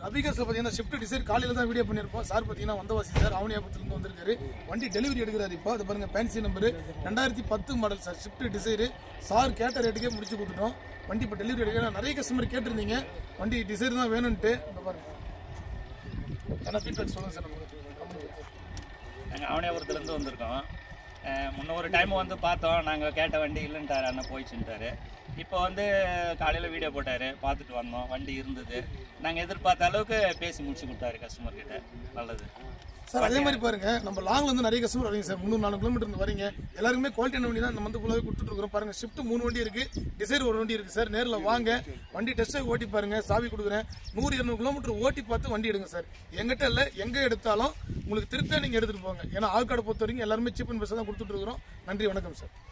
அபிகர்ஸ்ல பாத்தீங்கன்னா shift design காலையில தான் வீடியோ பண்ணிருப்போம் சார் பாத்தீங்கன்னா வந்தவாசி சார் ஆவணியாபுரத்துல இருந்து வந்திருக்காரு வண்டி டெலிவரி எடுக்கிறாரு இப்போ அது பாருங்க ஃபேன்சி நம்பர் ரெண்டாயிரத்தி பத்து model sir Swift Dzire sir கேட்ட ரேட்டுக்கே முடிச்சு கொடுத்துட்டோம் வண்டி இப்போ டெலிவரி எடுக்கிற நிறைய கஸ்டமர் கேட்டிருந்தீங்க வண்டி டிசைர் தான் வேணும்ட்டு இந்த பாருங்க என்ன ஃபீட்பேக் சொல்லுங்க சார் நமக்கு கம்பெனி பத்தி. நாங்கள் அவனியாபுரத்துலேருந்து வந்திருக்கோம் அஹ் முன்ன ஒரு டைம் வந்து பார்த்தோம் நாங்கள் கேட்ட வண்டி இல்லைன்ட்டாரு அண்ணன் போயிடுச்சுன்ட்டாரு இப்போ வந்து காலையில் வீடியோ போட்டார் பார்த்துட்டு வந்தோம் வண்டி இருந்தது நாங்கள் எதிர்பார்த்த அளவுக்கு பேசி முடிச்சு கொடுத்தாரு கஸ்டமர் கிட்ட நல்லது சார் அதே மாதிரி பாருங்க நம்ம லாங்ல இருந்து நிறைய கஸ்டமர் வரீங்க சார் முந்நூறு நாலு கிலோமீட்டர் இருந்து வரீங்க எல்லாருக்குமே குவாலிட்டியான வண்டி தான் நம்ம வந்து ஃபுல்லாகவே கொடுத்துட்டு இருக்கிறோம் பாருங்க ஷிஃப்ட் மூணு வண்டி இருக்கு டிசைர் ஒரு வண்டி இருக்கு சார் நேரில் வாங்க வண்டி டெஸ்ட் ஓட்டி பாருங்க சாவி கொடுக்குறேன் நூறு இரநூறு கிலோமீட்டர் ஓட்டி பார்த்து வண்டி எடுங்க சார் எங்கிட்ட இல்லை எங்க எடுத்தாலும் உங்களுக்கு திருப்தியா நீங்க எடுத்துட்டு போங்க ஏன்னா ஆழ்காடு பொறுத்த வரைக்கும் எல்லாருமே சீப் அண்ட் பெஸ்ட் தான் கொடுத்துட்டு இருக்கிறோம் நன்றி வணக்கம் சார்